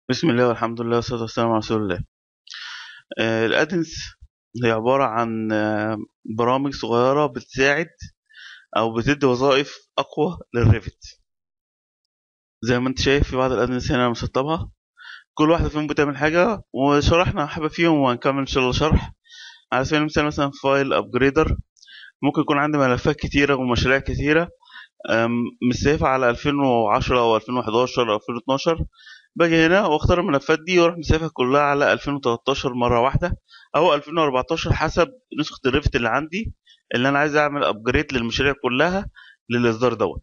بسم الله والحمد لله والصلاة والسلام على رسول الله آه، الأدنس هي عبارة عن آه، برامج صغيرة بتساعد أو بتدي وظائف أقوى للريفت زي ما انت شايف في بعض الأدنس هنا مسطبها كل واحدة فيهم بتعمل حاجة وشرحنا حبة فيهم وهنكمل إن شاء الله شرح على سبيل المثال مثلا فايل أبجريدر ممكن يكون عندي ملفات كتيرة ومشاريع كتيرة آم، مسيفة على 2010 أو 2011 أو 2012 باجي هنا واختار الملفات دي واروح مسافها كلها على 2013 مرة واحدة او 2014 حسب نسخة الريفت اللي عندي اللي انا عايز اعمل ابجريد للمشاريع كلها للاصدار دوت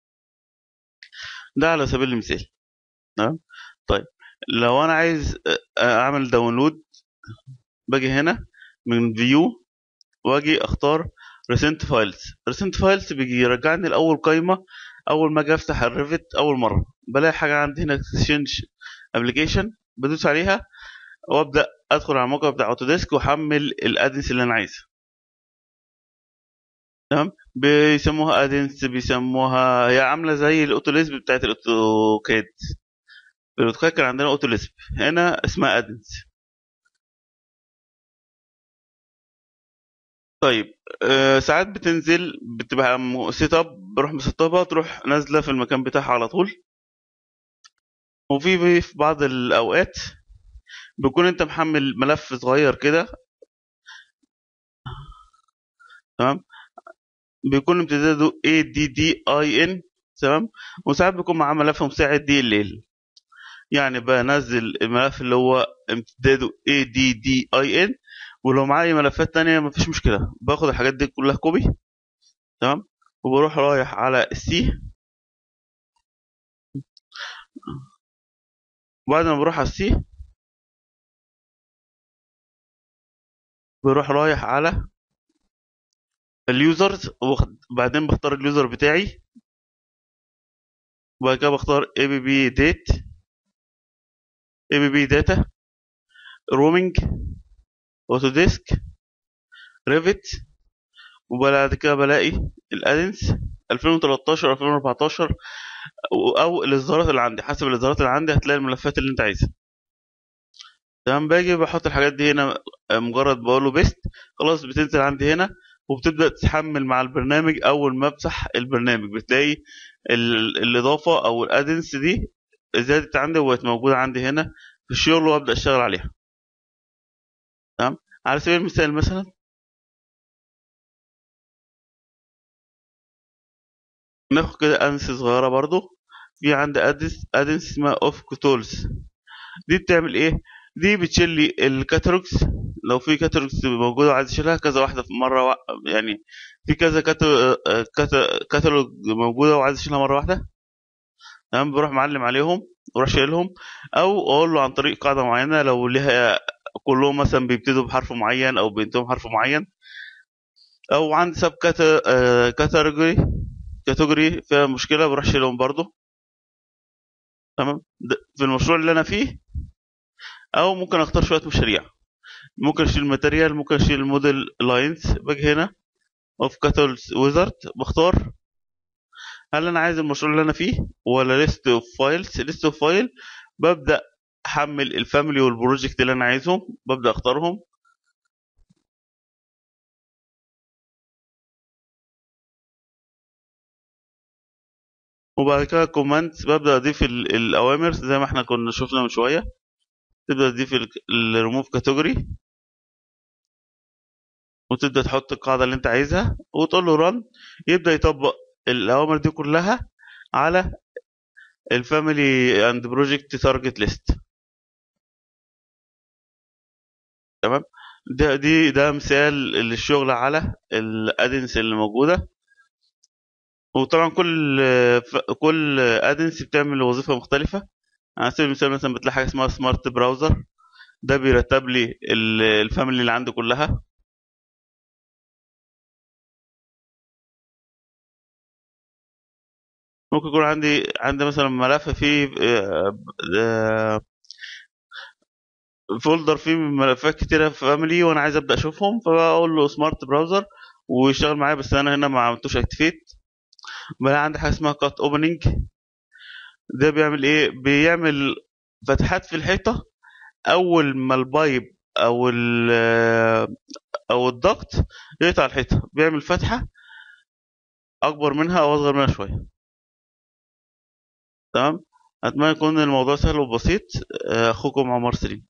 ده على سبيل المثال تمام طيب لو انا عايز اعمل داونلود باجي هنا من فيو واجي اختار ريسنت فايلز ريسنت فايلز بيجي يرجعني لاول قائمة اول ما اجي افتح الريفت اول مرة بلاقي حاجة عندي هنا اكسشينج ابلكيشن بدوس عليها وابدا ادخل على الموقع بتاع اوتوديسك واحمل الادنس اللي انا عايزها تمام بيسموها ادنس بيسموها هي عامله زي الاوتوليسب بتاعت الاوتوكاد الاوتوكاد كان عندنا اوتوليسب هنا اسمها ادنس طيب أه ساعات بتنزل بتبقى سيت اب بروح مسطبها تروح نازله في المكان بتاعها على طول وفي في بعض الاوقات بيكون انت محمل ملف صغير كده تمام بيكون امتداده ADDIN تمام وساعات بيكون معاه ملف مساعد DLL يعني بنزل الملف اللي هو امتداده ADDIN ولو معايا ملفات تانية مفيش مشكلة باخد الحاجات دي كلها كوبي تمام وبروح رايح على السي وبعد ما بروح على السي بروح رايح على اليوزرز وبعدين بختار اليوزر بتاعي وبعد كده بختار اي بي بي ديت اي بي بي داتا رومينج اوتوديسك ريفت وبعد كده بلاقي الادنس 2013 2014 او الاصدارات اللي عندي حسب الاصدارات اللي عندي هتلاقي الملفات اللي انت عايزها تمام باجي بحط الحاجات دي هنا مجرد بقول له بيست خلاص بتنزل عندي هنا وبتبدا تتحمل مع البرنامج اول ما بفتح البرنامج بتلاقي الاضافه او الادنس دي زادت عندي وبقت موجوده عندي هنا في الشغل وابدا اشتغل عليها تمام على سبيل المثال مثلا ناخد كده ادنس صغيره برضو في عندي ادنس ادنس اسمها اوف كتولز دي بتعمل ايه دي بتشيل لي الكاتالوجز لو في كاتالوجز موجوده وعايز اشيلها كذا واحده في مره و... يعني في كذا كاتالوج موجوده وعايز اشيلها مره واحده تمام بروح معلم عليهم واروح شايلهم او اقول له عن طريق قاعده معينه لو ليها كلهم مثلا بيبتدوا بحرف معين او بينتهوا بحرف معين او عندي سب كاتيجوري كاتيجوري فيها مشكله بروح شايلهم برضو تمام في المشروع اللي انا فيه او ممكن اختار شويه مشاريع ممكن اشيل الماتيريال ممكن اشيل الموديل لاينز باجي هنا اوف كاتلز ويزارد بختار هل انا عايز المشروع اللي انا فيه ولا ليست اوف فايلز ليست اوف فايل ببدا احمل الفاميلي والبروجكت اللي انا عايزهم ببدا اختارهم وبعد كده كوماند ببدا اضيف الاوامر زي ما احنا كنا شفنا من شويه تبدا تضيف الريموف كاتيجوري وتبدا تحط القاعده اللي انت عايزها وتقول له ران يبدا يطبق الاوامر دي كلها على الفاميلي اند بروجكت تارجت ليست تمام ده دي ده مثال للشغل على الادنس اللي موجوده وطبعا كل كل ادنس بتعمل وظيفه مختلفه على سبيل المثال مثلا بتلاقي حاجه اسمها سمارت براوزر ده بيرتب لي الفاميلي اللي عندي كلها ممكن يكون عندي عندي مثلا ملف فيه فولدر فيه ملفات كتيرة في فاميلي وانا عايز ابدا اشوفهم فبقول له سمارت براوزر ويشتغل معايا بس انا هنا ما عملتوش اكتيفيت بلاقي عندي حاجه اسمها كات اوبننج ده بيعمل ايه بيعمل فتحات في الحيطة أول ما البايب أو ال أو الضغط يقطع الحيطة بيعمل فتحة أكبر منها أو أصغر منها شوية تمام أتمنى يكون الموضوع سهل وبسيط أخوكم عمر سليم